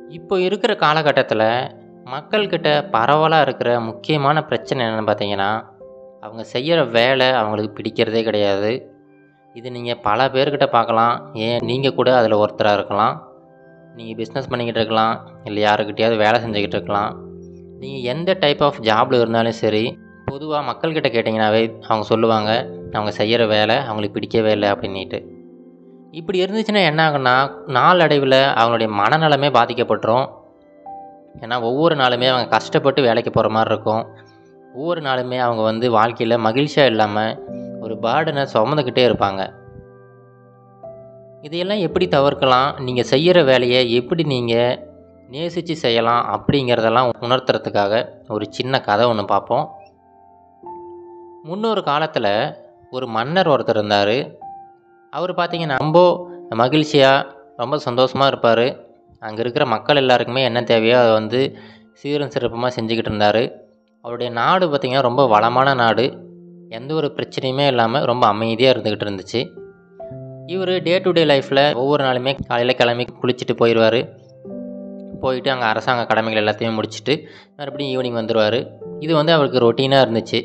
இப்போ இருக்கிற காலகட்டத்தில் மக்கள்கிட்ட பரவலாக இருக்கிற முக்கியமான பிரச்சனை என்னென்னு பார்த்தீங்கன்னா அவங்க செய்கிற வேலை அவங்களுக்கு பிடிக்கிறதே கிடையாது இது நீங்கள் பல பேர்கிட்ட பார்க்கலாம் ஏன் நீங்கள் கூட அதில் ஒருத்தராக இருக்கலாம் நீங்கள் பிஸ்னஸ் பண்ணிக்கிட்டு இருக்கலாம் இல்லை யாருக்கிட்டையாவது வேலை செஞ்சுக்கிட்டு இருக்கலாம் நீங்கள் எந்த டைப் ஆஃப் ஜாபில் இருந்தாலும் சரி பொதுவாக மக்கள்கிட்ட கேட்டிங்கனாவே அவங்க சொல்லுவாங்க அவங்க செய்கிற வேலை அவங்களுக்கு பிடிக்கவே இல்லை அப்படின்ட்டு இப்படி இருந்துச்சுன்னா என்ன ஆகுன்னா நாளடைவில் அவங்களுடைய மனநலமே பாதிக்கப்பட்டுரும் ஏன்னா ஒவ்வொரு நாளுமே அவங்க கஷ்டப்பட்டு வேலைக்கு போகிற மாதிரி இருக்கும் ஒவ்வொரு நாளுமே அவங்க வந்து வாழ்க்கையில் மகிழ்ச்சியாக இல்லாமல் ஒரு பேர்டனை சுமந்துக்கிட்டே இருப்பாங்க இதையெல்லாம் எப்படி தவிர்க்கலாம் நீங்கள் செய்கிற வேலையை எப்படி நீங்கள் நேசித்து செய்யலாம் அப்படிங்கிறதெல்லாம் உணர்த்துறதுக்காக ஒரு சின்ன கதை ஒன்று பார்ப்போம் முன்னொரு காலத்தில் ஒரு மன்னர் ஒருத்தர் இருந்தார் அவர் பார்த்தீங்கன்னா ரொம்ப மகிழ்ச்சியாக ரொம்ப சந்தோஷமாக இருப்பார் அங்கே இருக்கிற மக்கள் எல்லாருக்குமே என்ன தேவையோ அதை வந்து சீரும் சிறப்புமாக செஞ்சுக்கிட்டு இருந்தார் அவருடைய நாடு பார்த்திங்கன்னா ரொம்ப வளமான நாடு எந்த ஒரு பிரச்சனையுமே இல்லாமல் ரொம்ப அமைதியாக இருந்துக்கிட்டு இருந்துச்சு இவர் டே டு டே லைஃப்பில் ஒவ்வொரு நாளுமே காலையில் கிளம்பி குளிச்சுட்டு போயிடுவார் போயிட்டு அங்கே அரசாங்க கடமைகள் எல்லாத்தையும் முடிச்சுட்டு மறுபடியும் ஈவினிங் வந்துடுவார் இது வந்து அவருக்கு ரொட்டீனாக இருந்துச்சு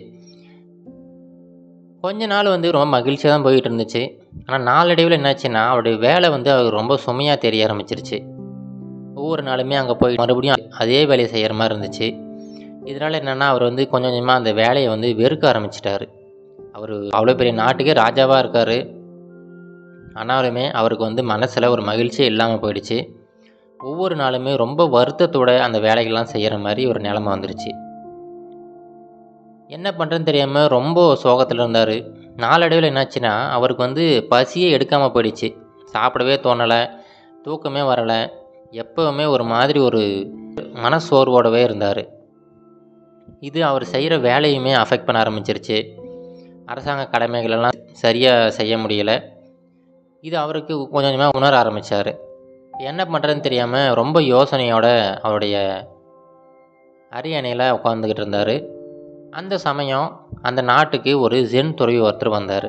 கொஞ்ச நாள் வந்து ரொம்ப மகிழ்ச்சியாக தான் போயிட்டு இருந்துச்சு ஆனால் நாளடைவில் என்னாச்சுன்னா அவருடைய வேலை வந்து அவருக்கு ரொம்ப சுமையாக தெரிய ஆரம்பிச்சிருச்சு ஒவ்வொரு நாளுமே அங்கே போய் மறுபடியும் அதே வேலையை செய்கிற மாதிரி இருந்துச்சு இதனால் என்னென்னா அவர் வந்து கொஞ்சம் கொஞ்சமாக அந்த வேலையை வந்து வெறுக்க ஆரம்பிச்சிட்டாரு அவர் அவ்வளோ பெரிய நாட்டுக்கே ராஜாவாக இருக்கார் ஆனாலுமே அவருக்கு வந்து மனசில் ஒரு மகிழ்ச்சியே இல்லாமல் போயிடுச்சு ஒவ்வொரு நாளுமே ரொம்ப வருத்தத்தோட அந்த வேலைகள்லாம் செய்கிற மாதிரி ஒரு நிலமை வந்துருச்சு என்ன பண்ணுறதுன்னு தெரியாமல் ரொம்ப சோகத்தில் இருந்தார் நாளடைவில் என்னாச்சுன்னா அவருக்கு வந்து பசியே எடுக்காமல் போயிடுச்சு சாப்பிடவே தோணலை தூக்கமே வரலை எப்போவுமே ஒரு மாதிரி ஒரு மனசோர்வோடவே இருந்தார் இது அவர் செய்கிற வேலையுமே அஃபெக்ட் பண்ண ஆரம்பிச்சிருச்சு அரசாங்க கடமைகளெல்லாம் சரியாக செய்ய முடியலை இது அவருக்கு கொஞ்சம் கொஞ்சமாக உணர ஆரம்பித்தார் என்ன பண்ணுறதுன்னு தெரியாமல் ரொம்ப யோசனையோட அவருடைய அரியணையில் உட்காந்துக்கிட்டு இருந்தார் அந்த சமயம் அந்த நாட்டுக்கு ஒரு ஜென் துறவி ஒருத்தர் வந்தார்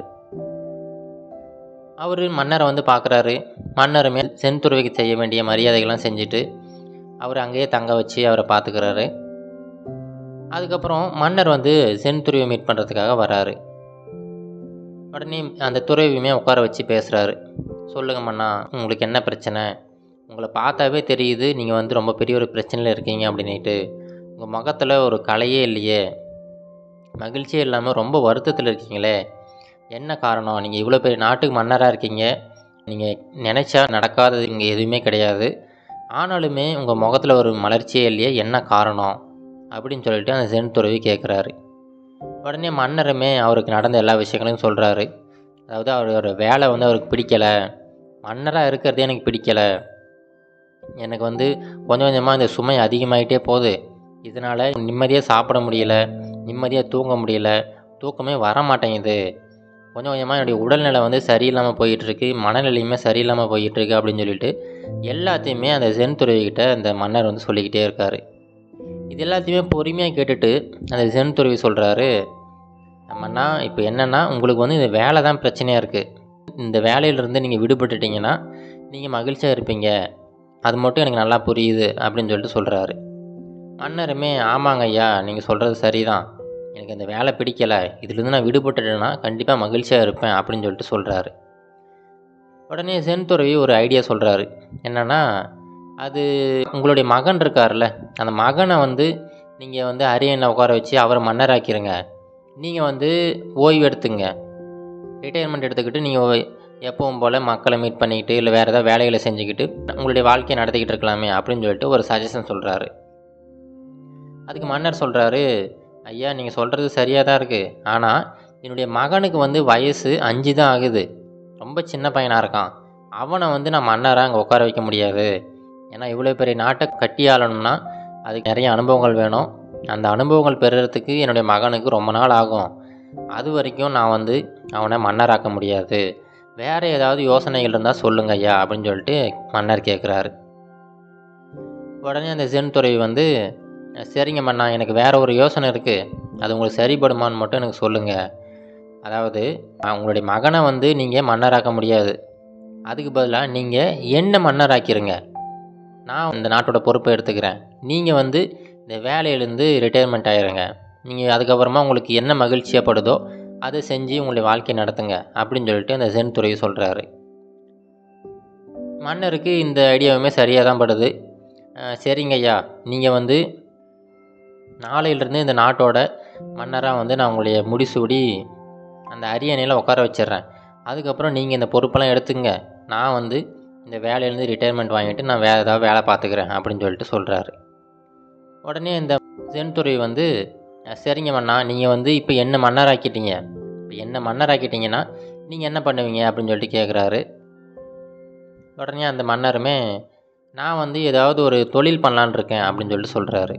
அவர் மன்னரை வந்து பார்க்குறாரு மன்னருமே சென் துறவிக்கு செய்ய வேண்டிய மரியாதைகள்லாம் செஞ்சுட்டு அவர் அங்கேயே தங்க வச்சு அவரை பார்த்துக்கிறாரு அதுக்கப்புறம் மன்னர் வந்து சென் துறவியை மீட் பண்ணுறதுக்காக வராரு உடனே அந்த துறவியுமே உட்கார வச்சு பேசுகிறாரு சொல்லுங்க மன்னா உங்களுக்கு என்ன பிரச்சனை உங்களை பார்த்தாவே தெரியுது நீங்கள் வந்து ரொம்ப பெரிய ஒரு பிரச்சனையில் இருக்கீங்க அப்படின்ட்டு உங்கள் முகத்தில் ஒரு கலையே இல்லையே மகிழ்ச்சியே இல்லாமல் ரொம்ப வருத்தத்தில் இருக்கீங்களே என்ன காரணம் நீங்கள் இவ்வளோ பெரிய நாட்டுக்கு மன்னராக இருக்கீங்க நீங்கள் நினச்சா நடக்காதது இங்கே எதுவுமே கிடையாது ஆனாலுமே உங்கள் முகத்தில் ஒரு மலர்ச்சியே இல்லையே என்ன காரணம் அப்படின்னு சொல்லிட்டு அந்த சென் துறவி கேட்குறாரு உடனே மன்னருமே அவருக்கு நடந்த எல்லா விஷயங்களையும் சொல்கிறாரு அதாவது அவரோட வேலை வந்து அவருக்கு பிடிக்கலை மன்னராக இருக்கிறதே எனக்கு பிடிக்கலை எனக்கு வந்து கொஞ்சம் கொஞ்சமாக இந்த சுமை அதிகமாகிட்டே போகுது இதனால் நிம்மதியாக சாப்பிட முடியல நிம்மதியாக தூங்க முடியல தூக்கமே வர மாட்டேங்குது கொஞ்சம் கொஞ்சமாக என்னுடைய உடல்நிலை வந்து சரியில்லாமல் போயிட்டுருக்கு மனநிலையுமே சரியில்லாமல் போயிட்டுருக்கு அப்படின்னு சொல்லிட்டு எல்லாத்தையுமே அந்த சென் துறவிக்கிட்ட அந்த மன்னர் வந்து சொல்லிக்கிட்டே இருக்கார் இது எல்லாத்தையுமே பொறுமையாக கேட்டுட்டு அந்த சென் துறவி சொல்கிறாரு நம்மன்னா இப்போ என்னென்னா உங்களுக்கு வந்து இந்த வேலை தான் பிரச்சனையாக இருக்குது இந்த வேலையிலேருந்து நீங்கள் விடுபட்டுட்டீங்கன்னா நீங்கள் மகிழ்ச்சியாக இருப்பீங்க அது மட்டும் எனக்கு நல்லா புரியுது அப்படின்னு சொல்லிட்டு சொல்கிறாரு மன்னருமே ஆமாங்க ஐயா நீங்கள் சொல்கிறது சரிதான் எனக்கு இந்த வேலை பிடிக்கலை இதுலேருந்து நான் விடுபட்டுட்டேன்னா கண்டிப்பாக மகிழ்ச்சியாக இருப்பேன் அப்படின்னு சொல்லிட்டு சொல்கிறாரு உடனே சென்துறவி ஒரு ஐடியா சொல்கிறாரு என்னென்னா அது உங்களுடைய மகன் இருக்கார்ல அந்த மகனை வந்து நீங்கள் வந்து அரியணை உட்கார வச்சு அவரை மன்னராக்கிடுங்க நீங்கள் வந்து ஓய்வு எடுத்துங்க ரிட்டையர்மெண்ட் எடுத்துக்கிட்டு நீங்கள் எப்பவும் போல் மக்களை மீட் பண்ணிக்கிட்டு இல்லை வேறு ஏதாவது வேலைகளை செஞ்சுக்கிட்டு உங்களுடைய வாழ்க்கையை நடத்திக்கிட்டு இருக்கலாமே அப்படின்னு சொல்லிட்டு ஒரு சஜஷன் சொல்கிறாரு அதுக்கு மன்னர் சொல்கிறாரு ஐயா நீங்கள் சொல்கிறது சரியாக தான் இருக்குது ஆனால் என்னுடைய மகனுக்கு வந்து வயசு அஞ்சு தான் ஆகுது ரொம்ப சின்ன பையனாக இருக்கான் அவனை வந்து நான் மன்னராக அங்கே உட்கார வைக்க முடியாது ஏன்னா இவ்வளோ பெரிய நாட்டை கட்டி ஆளணும்னா அதுக்கு நிறைய அனுபவங்கள் வேணும் அந்த அனுபவங்கள் பெறுறதுக்கு என்னுடைய மகனுக்கு ரொம்ப நாள் ஆகும் அது வரைக்கும் நான் வந்து அவனை மன்னராக்க முடியாது வேறு ஏதாவது யோசனைகள் இருந்தால் சொல்லுங்க ஐயா அப்படின்னு சொல்லிட்டு மன்னர் கேட்குறாரு உடனே அந்த சென் துறவி வந்து சரிங்க மன்னா எனக்கு வேற ஒரு யோசனை இருக்குது அது உங்களுக்கு சரிப்படுமான்னு மட்டும் எனக்கு சொல்லுங்கள் அதாவது உங்களுடைய மகனை வந்து நீங்கள் மன்னராக்க முடியாது அதுக்கு பதிலாக நீங்கள் என்ன மன்னராக்கிருங்க நான் இந்த நாட்டோட பொறுப்பை எடுத்துக்கிறேன் நீங்கள் வந்து இந்த வேலையிலேருந்து ரிட்டையர்மெண்ட் ஆயிருங்க நீங்கள் அதுக்கப்புறமா உங்களுக்கு என்ன மகிழ்ச்சியாகப்படுதோ அதை செஞ்சு உங்களுடைய வாழ்க்கையை நடத்துங்க அப்படின்னு சொல்லிட்டு அந்த ஜென் துறை சொல்கிறாரு மன்னருக்கு இந்த ஐடியாவுமே சரியாக தான் படுது அஹ் சரிங்க ஐயா நீங்கள் வந்து நாளையிலேருந்து இந்த நாட்டோட மன்னராக வந்து நான் உங்களுடைய முடிசூடி அந்த அரியணையில் உட்கார வச்சிடுறேன் அதுக்கப்புறம் நீங்கள் இந்த பொறுப்பெல்லாம் எடுத்துங்க நான் வந்து இந்த வேலையிலேருந்து ரிட்டையர்மெண்ட் வாங்கிட்டு நான் வேறு ஏதாவது வேலை பார்த்துக்கிறேன் அப்படின்னு சொல்லிட்டு சொல்கிறாரு உடனே இந்த ஜென் துறை வந்து "அஹ் சரிங்க மன்னா நீங்கள் வந்து இப்போ என்ன மன்னராக்கிட்டீங்க இப்போ என்ன மன்னராக்கிட்டீங்கன்னா நீங்கள் என்ன பண்ணுவீங்க அப்படின்னு சொல்லிட்டு கேட்குறாரு உடனே அந்த மன்னருமே நான் வந்து ஏதாவது ஒரு தொழில் பண்ணலான்னு இருக்கேன் அப்படின்னு சொல்லிட்டு சொல்கிறாரு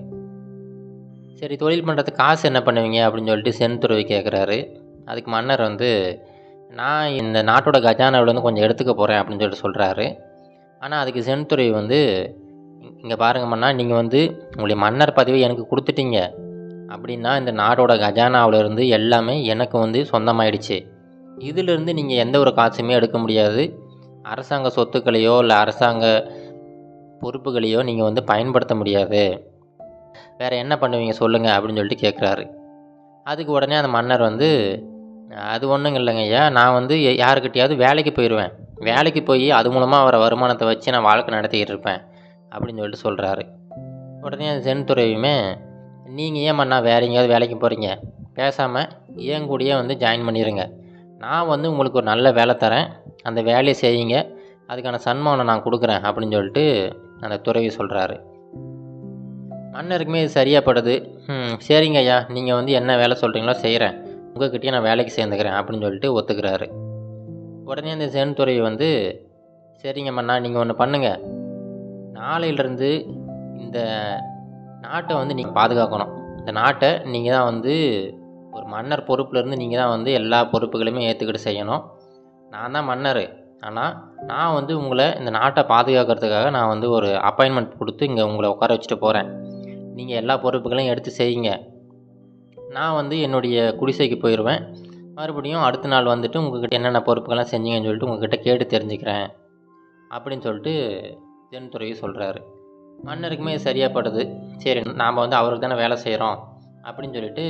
சரி தொழில் பண்ணுறதுக்கு காசு என்ன பண்ணுவீங்க அப்படின்னு சொல்லிட்டு சென்துறவி கேட்குறாரு அதுக்கு மன்னர் வந்து நான் இந்த நாட்டோட கஜானாவிலேருந்து கொஞ்சம் எடுத்துக்க போகிறேன் அப்படின்னு சொல்லிட்டு சொல்கிறாரு ஆனால் அதுக்கு சென்துறை வந்து இங்கே பாருங்க மன்னா நீங்கள் வந்து உங்களுடைய மன்னர் பதவி எனக்கு கொடுத்துட்டீங்க அப்படின்னா இந்த நாட்டோட கஜானாவிலேருந்து எல்லாமே எனக்கு வந்து சொந்தமாயிடுச்சு இதிலிருந்து நீங்கள் எந்த ஒரு காசுமே எடுக்க முடியாது அரசாங்க சொத்துக்களையோ இல்லை அரசாங்க பொறுப்புகளையோ நீங்கள் வந்து பயன்படுத்த முடியாது வேறு என்ன பண்ணுவீங்க சொல்லுங்கள் அப்படின்னு சொல்லிட்டு கேட்குறாரு அதுக்கு உடனே அந்த மன்னர் வந்து அது ஒன்றும் இல்லைங்க ஐயா நான் வந்து யா- யாருக்கிட்டையாவது வேலைக்கு போயிடுவேன் வேலைக்கு போய் அது மூலமாக வர வருமானத்தை வச்சு நான் வாழ்க்கை நடத்திக்கிட்டு இருப்பேன் அப்படின்னு சொல்லிட்டு சொல்கிறாரு உடனே அந்த சென் துறவியுமே நீங்கள் ஏன் மண்ணா வேற எங்கேயாவது வேலைக்கு போகிறீங்க பேசாமல் ஏன் கூடயே வந்து ஜாயின் பண்ணிடுங்க நான் வந்து உங்களுக்கு ஒரு நல்ல வேலை தரேன் அந்த வேலையை செய்யுங்க அதுக்கான சன்மானம் நான் கொடுக்குறேன் அப்படின்னு சொல்லிட்டு அந்த துறவி சொல்கிறாரு மன்னருக்குமே இது சரியாக படுது ம் சரிங்க ஐயா நீங்கள் வந்து என்ன வேலை சொல்கிறீங்களோ செய்கிறேன் உங்ககிட்டயே நான் வேலைக்கு சேர்ந்துக்கிறேன் அப்படின்னு சொல்லிட்டு ஒத்துக்கிறாரு உடனே அந்த சென் துறவி வந்து சரிங்க மன்னா நீங்கள் ஒன்று பண்ணுங்கள் நாளையிலிருந்து இந்த நாட்டை வந்து நீங்கள் பாதுகாக்கணும் இந்த நாட்டை நீங்கள் தான் வந்து ஒரு மன்னர் பொறுப்புலேருந்து நீங்கள் தான் வந்து எல்லா பொறுப்புகளையுமே ஏற்றுக்கிட்டு செய்யணும் நான் தான் மன்னர் ஆனால் நான் வந்து உங்களை இந்த நாட்டை பாதுகாக்கிறதுக்காக நான் வந்து ஒரு அப்பாயின்மெண்ட் கொடுத்து இங்கே உங்களை உட்கார வச்சுட்டு போகிறேன் நீங்கள் எல்லா பொறுப்புகளையும் எடுத்து செய்யுங்க நான் வந்து என்னுடைய குடிசைக்கு போயிடுவேன் மறுபடியும் அடுத்த நாள் வந்துட்டு உங்ககிட்ட என்னென்ன பொறுப்புகள்லாம் செஞ்சீங்கன்னு சொல்லிட்டு உங்ககிட்ட கேட்டு தெரிஞ்சுக்கிறேன் அப்படின்னு சொல்லிட்டு தென்துறையை சொல்கிறாரு மன்னருக்குமே இது சரியாக படுது சரி நாம் வந்து அவருக்கு தானே வேலை செய்கிறோம் அப்படின்னு சொல்லிட்டு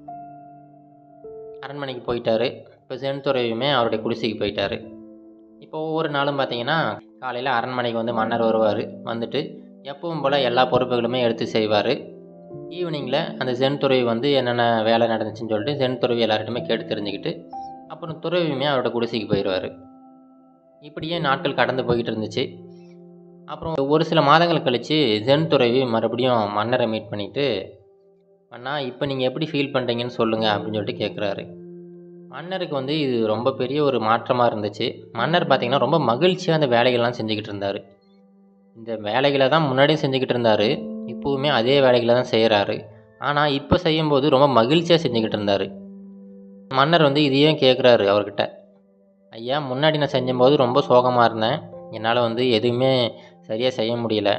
அரண்மனைக்கு போயிட்டாரு இப்போ சென்துறையுமே அவருடைய குடிசைக்கு போயிட்டாரு இப்போ ஒவ்வொரு நாளும் பார்த்தீங்கன்னா காலையில் அரண்மனைக்கு வந்து மன்னர் வருவார் வந்துட்டு எப்பவும் போல் எல்லா பொறுப்புகளுமே எடுத்து செய்வார் ஈவினிங்கில் அந்த சென் துறவி வந்து என்னென்ன வேலை நடந்துச்சுன்னு சொல்லிட்டு சென் துறவி எல்லார்கிட்டையுமே கேட்டு தெரிஞ்சுக்கிட்டு அப்புறம் துறவியுமே அவரோட குடிசைக்கு போயிடுவார் இப்படியே நாட்கள் கடந்து போய்கிட்டு இருந்துச்சு அப்புறம் ஒரு சில மாதங்கள் கழித்து ஜென் துறவி மறுபடியும் மன்னரை மீட் பண்ணிவிட்டு அண்ணா இப்போ நீங்கள் எப்படி ஃபீல் பண்ணுறீங்கன்னு சொல்லுங்கள் அப்படின்னு சொல்லிட்டு கேட்குறாரு மன்னருக்கு வந்து இது ரொம்ப பெரிய ஒரு மாற்றமாக இருந்துச்சு மன்னர் பார்த்திங்கன்னா ரொம்ப மகிழ்ச்சியாக அந்த வேலைகள்லாம் செஞ்சுக்கிட்டு இருந்தார் இந்த வேலைகளை தான் முன்னாடியும் செஞ்சுக்கிட்டு இருந்தார் இப்போவுமே அதே வேலைகளை தான் செய்கிறாரு ஆனால் இப்போ செய்யும்போது ரொம்ப மகிழ்ச்சியாக செஞ்சுக்கிட்டு இருந்தார் மன்னர் வந்து இதையும் கேட்குறாரு அவர்கிட்ட ஐயா முன்னாடி நான் செஞ்சும்போது ரொம்ப சோகமாக இருந்தேன் என்னால் வந்து எதுவுமே சரியாக செய்ய முடியல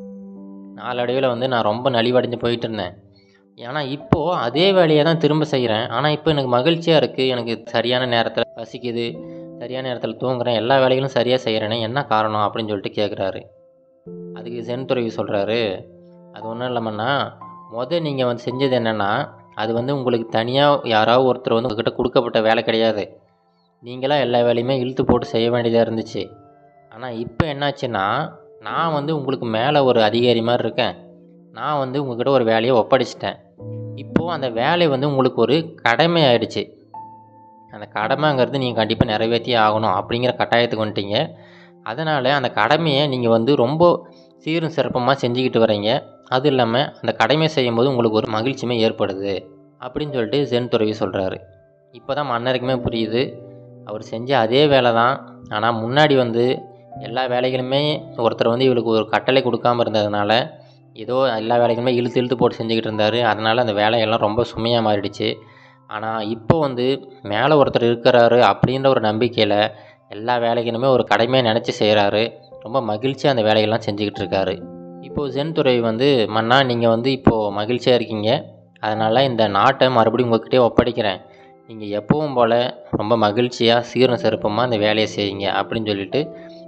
நாளடைவில் வந்து நான் ரொம்ப நலிவடைஞ்சு போயிட்டு இருந்தேன் ஏன்னா இப்போது அதே வேலையை தான் திரும்ப செய்கிறேன் ஆனால் இப்போ எனக்கு மகிழ்ச்சியாக இருக்குது எனக்கு சரியான நேரத்தில் பசிக்குது சரியான நேரத்தில் தூங்குறேன் எல்லா வேலைகளும் சரியாக செய்கிறேனே என்ன காரணம் அப்படின்னு சொல்லிட்டு கேட்குறாரு அதுக்கு சென்துறவி சொல்கிறாரு அது ஒன்றும் இல்லைம்மண்ணா மொதல் நீங்கள் வந்து செஞ்சது என்னென்னா அது வந்து உங்களுக்கு தனியாக யாராவது ஒருத்தர் வந்து உங்ககிட்ட கொடுக்கப்பட்ட வேலை கிடையாது நீங்களாக எல்லா வேலையுமே இழுத்து போட்டு செய்ய வேண்டியதாக இருந்துச்சு ஆனால் இப்போ என்னாச்சுன்னா நான் வந்து உங்களுக்கு மேலே ஒரு அதிகாரி மாதிரி இருக்கேன் நான் வந்து உங்ககிட்ட ஒரு வேலையை ஒப்படைச்சிட்டேன் இப்போது அந்த வேலை வந்து உங்களுக்கு ஒரு கடமை ஆயிடுச்சு அந்த கடமைங்கிறது நீங்கள் கண்டிப்பாக நிறைவேற்றியே ஆகணும் அப்படிங்கிற கட்டாயத்துக்கு வந்துட்டீங்க அதனால் அந்த கடமையை நீங்கள் வந்து ரொம்ப சீரும் சிறப்பமாக செஞ்சுக்கிட்டு வரீங்க அது இல்லாமல் அந்த கடமை செய்யும்போது உங்களுக்கு ஒரு மகிழ்ச்சியுமே ஏற்படுது அப்படின்னு சொல்லிட்டு சென் துறவி சொல்கிறாரு இப்போ தான் மன்னருக்குமே புரியுது அவர் செஞ்ச அதே வேலை தான் ஆனால் முன்னாடி வந்து எல்லா வேலைகளுமே ஒருத்தர் வந்து இவளுக்கு ஒரு கட்டளை கொடுக்காம இருந்ததுனால ஏதோ எல்லா வேலைகளுமே இழுத்து இழுத்து போட்டு செஞ்சுக்கிட்டு இருந்தார் அதனால் அந்த வேலையெல்லாம் ரொம்ப சுமையாக மாறிடுச்சு ஆனால் இப்போ வந்து மேலே ஒருத்தர் இருக்கிறாரு அப்படின்ற ஒரு நம்பிக்கையில் எல்லா வேலைகளுமே ஒரு கடமையாக நினச்சி செய்கிறாரு ரொம்ப மகிழ்ச்சியாக அந்த வேலைகள்லாம் செஞ்சுக்கிட்டு இருக்காரு இப்போது ஜென் துறை வந்து மன்னா நீங்கள் வந்து இப்போது மகிழ்ச்சியாக இருக்கீங்க அதனால் இந்த நாட்டை மறுபடியும் உங்கள்கிட்டயே ஒப்படைக்கிறேன் நீங்கள் எப்பவும் போல் ரொம்ப மகிழ்ச்சியாக சீரும் சிறப்புமாக அந்த வேலையை செய்யுங்க அப்படின்னு சொல்லிட்டு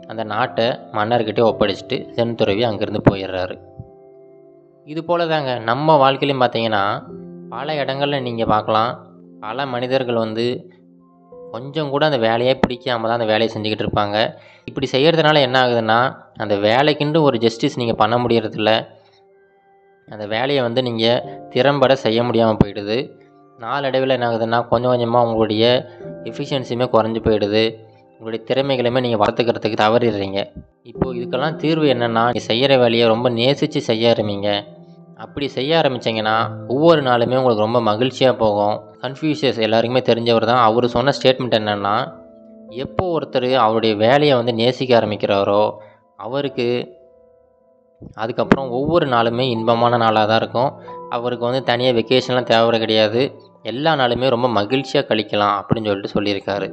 அந்த நாட்டை மன்னர்கிட்டே ஒப்படைச்சிட்டு சென்துறவி அங்கேருந்து போயிடுறாரு இது போல தாங்க நம்ம வாழ்க்கையிலையும் பார்த்தீங்கன்னா பல இடங்களில் நீங்கள் பார்க்கலாம் பல மனிதர்கள் வந்து கொஞ்சம் கூட அந்த வேலையே பிடிக்காம தான் அந்த வேலையை செஞ்சுக்கிட்டு இருப்பாங்க இப்படி செய்கிறதுனால என்ன ஆகுதுன்னா அந்த வேலைக்குண்டு ஒரு ஜஸ்டிஸ் நீங்கள் பண்ண முடியறதில்ல அந்த வேலையை வந்து நீங்கள் திறம்பட செய்ய முடியாமல் போயிடுது நாளடைவில் என்ன ஆகுதுன்னா கொஞ்சம் கொஞ்சமாக உங்களுடைய எஃபிஷியன்சியுமே குறைஞ்சி போயிடுது உங்களுடைய திறமைகளுமே நீங்கள் வளர்த்துக்கிறதுக்கு தவறிடுறீங்க இப்போது இதுக்கெல்லாம் தீர்வு என்னென்னா நீங்கள் செய்கிற வேலையை ரொம்ப நேசித்து செய்ய ஆரம்பிங்க அப்படி செய்ய ஆரம்பிச்சிங்கன்னா ஒவ்வொரு நாளுமே உங்களுக்கு ரொம்ப மகிழ்ச்சியாக போகும் கன்ஃபியூஷியஸ் எல்லாருக்குமே தெரிஞ்சவர் தான் அவர் சொன்ன ஸ்டேட்மெண்ட் என்னென்னா எப்போ ஒருத்தர் அவருடைய வேலையை வந்து நேசிக்க ஆரம்பிக்கிறாரோ அவருக்கு அதுக்கப்புறம் ஒவ்வொரு நாளுமே இன்பமான நாளாக தான் இருக்கும் அவருக்கு வந்து தனியாக வெக்கேஷன்லாம் தேவை கிடையாது எல்லா நாளுமே ரொம்ப மகிழ்ச்சியாக கழிக்கலாம் அப்படின்னு சொல்லிட்டு சொல்லியிருக்காரு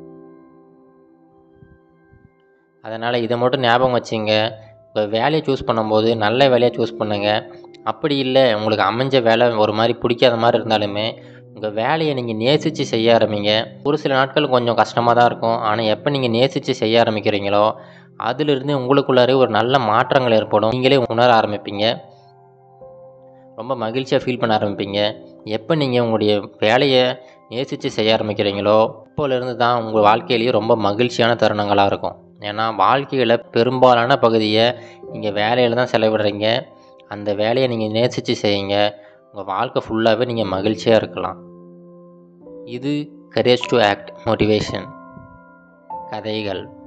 அதனால் இதை மட்டும் ஞாபகம் வச்சுங்க உங்கள் வேலையை சூஸ் பண்ணும்போது நல்ல வேலையை சூஸ் பண்ணுங்கள் அப்படி இல்லை உங்களுக்கு அமைஞ்ச வேலை ஒரு மாதிரி பிடிக்காத மாதிரி இருந்தாலுமே உங்கள் வேலையை நீங்கள் நேசித்து செய்ய ஆரம்பிங்க ஒரு சில நாட்கள் கொஞ்சம் கஷ்டமாக தான் இருக்கும் ஆனால் எப்போ நீங்கள் நேசித்து செய்ய ஆரம்பிக்கிறீங்களோ அதிலிருந்து உங்களுக்குள்ளாரே ஒரு நல்ல மாற்றங்கள் ஏற்படும் நீங்களே உணர ஆரம்பிப்பீங்க ரொம்ப மகிழ்ச்சியாக ஃபீல் பண்ண ஆரம்பிப்பீங்க எப்போ நீங்கள் உங்களுடைய வேலையை நேசித்து செய்ய ஆரம்பிக்கிறீங்களோ இப்போலேருந்து தான் உங்கள் வாழ்க்கையிலேயே ரொம்ப மகிழ்ச்சியான தருணங்களாக இருக்கும் ஏன்னா வாழ்க்கையில் பெரும்பாலான பகுதியை நீங்கள் வேலையில் தான் செலவிடுறீங்க அந்த வேலையை நீங்கள் நேசித்து செய்யுங்க உங்கள் வாழ்க்கை ஃபுல்லாகவே நீங்கள் மகிழ்ச்சியாக இருக்கலாம் இது கரேஜ் டு ஆக்ட் மோட்டிவேஷன் கதைகள்